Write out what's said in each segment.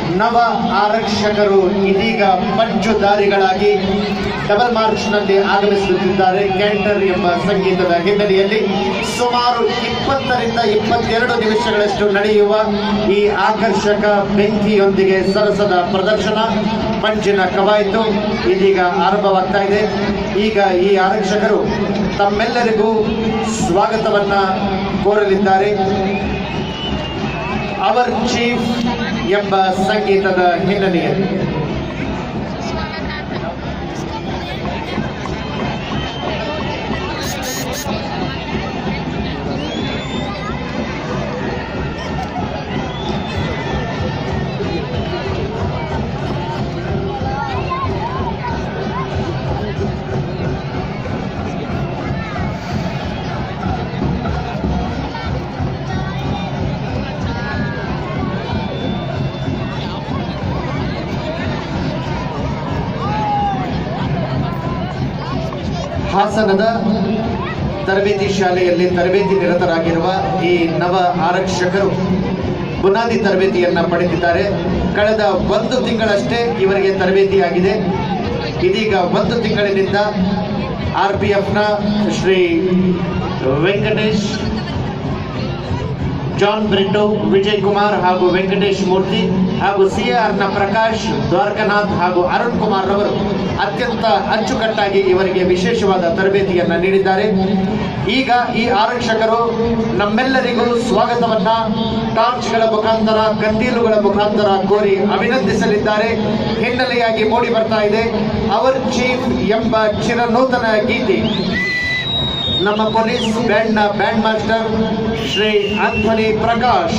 ನವ ಆರಕ್ಷಕರು ಇದೀಗ ಪಂಚುದಾರಿಗಳಾಗಿ ಡಬಲ್ ಮಾರ್ಚ್ನಲ್ಲಿ ಆಗಮಿಸುತ್ತಿದ್ದಾರೆ ಕ್ಯಾಂಟರ್ ಎಂಬ ಸಂಗೀತದ ಹಿನ್ನೆಲೆಯಲ್ಲಿ ಸುಮಾರು ಇಪ್ಪತ್ತರಿಂದ ಇಪ್ಪತ್ತೆರಡು ನಿಮಿಷಗಳಷ್ಟು ನಡೆಯುವ ಈ ಆಕರ್ಷಕ ಬೆಂಕಿಯೊಂದಿಗೆ ಸರಸದ ಪ್ರದರ್ಶನ ಮಂಜಿನ ಕವಾಯಿತು ಇದೀಗ ಆರಂಭವಾಗ್ತಾ ಇದೆ ಈಗ ಈ ಆರಕ್ಷಕರು ತಮ್ಮೆಲ್ಲರಿಗೂ ಸ್ವಾಗತವನ್ನ ಕೋರಲಿದ್ದಾರೆ ಅವರ್ ಚೀಫ್ ಎಂಬ ಸಂಗೀತದ ಹಿನ್ನೆಲೆಯಲ್ಲಿ ಹಾಸನದ ತರಬೇತಿ ಶಾಲೆಯಲ್ಲಿ ತರಬೇತಿ ನಿರತರಾಗಿರುವ ಈ ನವ ಆರಕ್ಷಕರು ಬುನಾದಿ ತರಬೇತಿಯನ್ನ ಪಡೆದಿದ್ದಾರೆ ಕಳೆದ ಒಂದು ತಿಂಗಳಷ್ಟೇ ಇವರಿಗೆ ತರಬೇತಿ ಆಗಿದೆ ಇದೀಗ ಒಂದು ತಿಂಗಳಿನಿಂದ ಆರ್ ಪಿ ಎಫ್ನ ಶ್ರೀ ವೆಂಕಟೇಶ್ ಜಾನ್ ಬ್ರಿಟೋ ವಿಜಯ್ ಕುಮಾರ್ ಹಾಗೂ ವೆಂಕಟೇಶ್ ಮೂರ್ತಿ ಹಾಗೂ ಸಿಆರ್ನ ಪ್ರಕಾಶ್ ದ್ವಾರಕನಾಥ್ ಹಾಗೂ ಅರುಣ್ ಕುಮಾರ್ ರವರು ಅತ್ಯಂತ ಅಚ್ಚುಕಟ್ಟಾಗಿ ಇವರಿಗೆ ವಿಶೇಷವಾದ ತರಬೇತಿಯನ್ನ ನೀಡಿದ್ದಾರೆ ಈಗ ಈ ಆರಕ್ಷಕರು ನಮ್ಮೆಲ್ಲರಿಗೂ ಸ್ವಾಗತವನ್ನ ಟಾರ್ಚ್ಗಳ ಮುಖಾಂತರ ಕಂದೀಲುಗಳ ಮುಖಾಂತರ ಕೋರಿ ಅಭಿನಂದಿಸಲಿದ್ದಾರೆ ಹಿನ್ನೆಲೆಯಾಗಿ ಮೂಡಿ ಬರ್ತಾ ಇದೆ ಅವರ್ ಚೀಫ್ ಎಂಬ ಚಿರನೂತನ ಗೀತೆ ನಮ್ಮ ಪೊಲೀಸ್ ಬ್ಯಾಂಡ್ನ ಬ್ಯಾಂಡ್ ಮಾಸ್ಟರ್ ಶ್ರೀ ಆಂಥೋನಿ ಪ್ರಕಾಶ್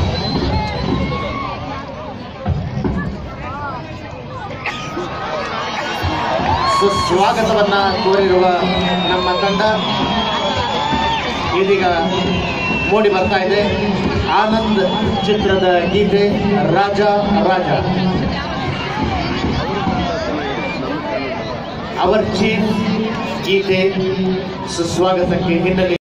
ಸುಸ್ವಾಗತವನ್ನ ಕೋರಿರುವ ನಮ್ಮ ತಂಡ ಇದೀಗ ಮೂಡಿ ಬರ್ತಾ ಇದೆ ಆನಂದ್ ಚಿತ್ರದ ಗೀತೆ ರಾಜ ರಾಜ ಅವರ್ ಚೀಫ್ ಗೀತೆ ಸುಸ್ವಾಗತಕ್ಕೆ ಹಿನ್ನೆಲೆ